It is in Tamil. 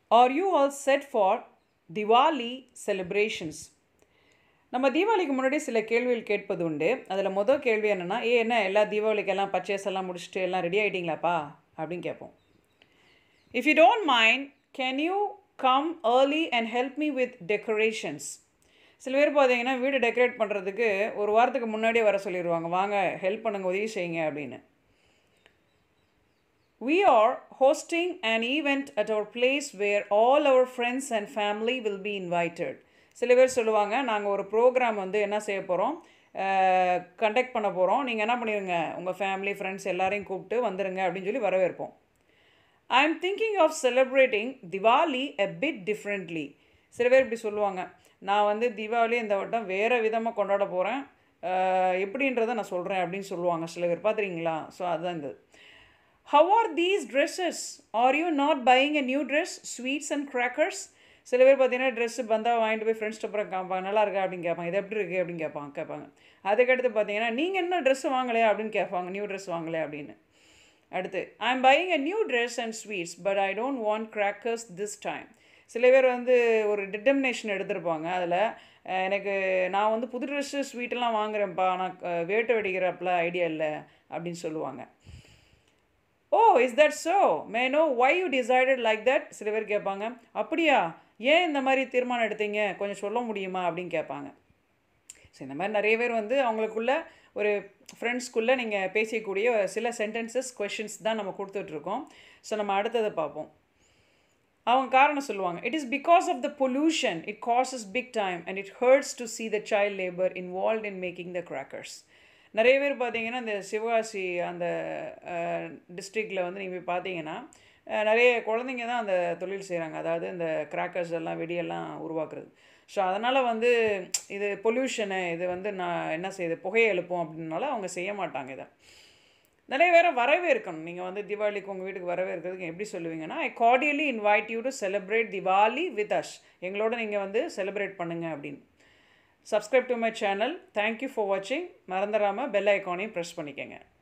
R you all set for Diwali celebrations நம்ம தீபாவளிக்கு முன்னாடி சில கேள்விகள் கேட்பது உண்டு அதில் மொதல் கேள்வி என்னென்னா ஏ என்ன எல்லா தீபாவளிக்கு எல்லாம் பர்ச்சேஸ் எல்லாம் முடிச்சுட்டு எல்லாம் ரெடி ஆகிட்டீங்களாப்பா அப்படின்னு கேட்போம் if you don't mind can you come early and help me with decorations சில பேர் பார்த்தீங்கன்னா வீடு டெக்கரேட் பண்ணுறதுக்கு ஒரு வாரத்துக்கு முன்னாடியே வர சொல்லிடுவாங்க வாங்க ஹெல்ப் பண்ணுங்க உதவி செய்யுங்க அப்படின்னு We are hosting an event at our place where all our friends and family will be invited. சில பேர் சொல்லுவாங்க நாங்கள் ஒரு ப்ரோக்ராம் வந்து என்ன செய்ய போகிறோம் கண்டக்ட் பண்ண போகிறோம் நீங்கள் என்ன பண்ணிடுங்க உங்கள் ஃபேமிலி ஃப்ரெண்ட்ஸ் எல்லாரையும் கூப்பிட்டு வந்துடுங்க அப்படின்னு சொல்லி வரவேற்போம் I am thinking of celebrating Diwali a bit differently சில பேர் இப்படி சொல்லுவாங்க நான் வந்து தீபாவளி இந்த வட்டம் வேறு விதமாக கொண்டாட போகிறேன் எப்படின்றத நான் சொல்கிறேன் அப்படின்னு சொல்லுவாங்க சில பேர் பார்த்துறீங்களா ஸோ அதுதான் இந்த how are these dresses are you not buying a new dress sweets and crackers சில பேர் பார்த்தீங்கன்னா ட்ரெஸ்ஸு பந்தாக வாங்கிட்டு போய் ஃப்ரெண்ட்ஸ் அப்புறம் காப்பாங்க நல்லா இருக்கா அப்படின்னு கேட்பாங்க இது எப்படி இருக்குது அப்படின்னு கேட்பாங்க கேட்பாங்க அதுக்கடுத்து பார்த்தீங்கன்னா நீங்கள் என்ன ட்ரெஸ் வாங்கலையா அப்படின்னு கேட்பாங்க நியூ ட்ரெஸ் வாங்கலையா அப்படின்னு அடுத்து I am buying a new dress and sweets but I don't want crackers this time சில பேர் வந்து ஒரு டிட்டர்மினேஷன் எடுத்திருப்பாங்க அதில் எனக்கு நான் வந்து புது ட்ரெஸ்ஸு ஸ்வீட்டெல்லாம் வாங்குறேன்ப்பா ஆனால் வேட்டை வெடிக்கிறப்பல ஐடியா இல்லை அப்படின்னு சொல்லுவாங்க oh is that so may know why you decided like that சில பேர் கேட்பாங்க அப்படியா ஏன் இந்த மாதிரி தீர்மானம் எடுத்தீங்க கொஞ்சம் சொல்ல முடியுமா அப்படின்னு கேட்பாங்க ஸோ இந்த மாதிரி நிறைய பேர் வந்து அவங்களுக்குள்ள ஒரு ஃப்ரெண்ட்ஸ்குள்ளே நீங்கள் பேசக்கூடிய சில சென்டென்சஸ் கொஷின்ஸ் தான் நம்ம கொடுத்துட்ருக்கோம் ஸோ நம்ம அடுத்ததை பார்ப்போம் அவங்க காரணம் சொல்லுவாங்க it is because of the pollution it causes big time and it hurts to see the child labour involve in making the crackers நிறைய பேர் பார்த்தீங்கன்னா இந்த சிவகாசி அந்த டிஸ்ட்ரிக்டில் வந்து நீங்கள் போய் பார்த்தீங்கன்னா நிறைய குழந்தைங்க தான் அந்த தொழில் செய்கிறாங்க அதாவது இந்த கிராக்கர்ஸ் எல்லாம் வெடியெல்லாம் உருவாக்குறது ஸோ அதனால் வந்து இது பொல்யூஷனு இது வந்து நான் என்ன செய்யுது புகையை எழுப்போம் அப்படின்னால அவங்க செய்ய மாட்டாங்க இதை நிறைய பேரை வரவேற்கணும் நீங்கள் வந்து தீபாவளிக்கு உங்கள் வீட்டுக்கு வரவேற்கிறதுக்கு எப்படி சொல்லுவீங்கன்னா I cordially invite you to celebrate Diwali with us எங்களோட நீங்கள் வந்து செலிப்ரேட் பண்ணுங்கள் அப்படின்னு subscribe to my channel thank you for வாட்சிங் மறந்துடாமல் பெல் ஐக்கானையும் ப்ரெஸ் பண்ணிக்கோங்க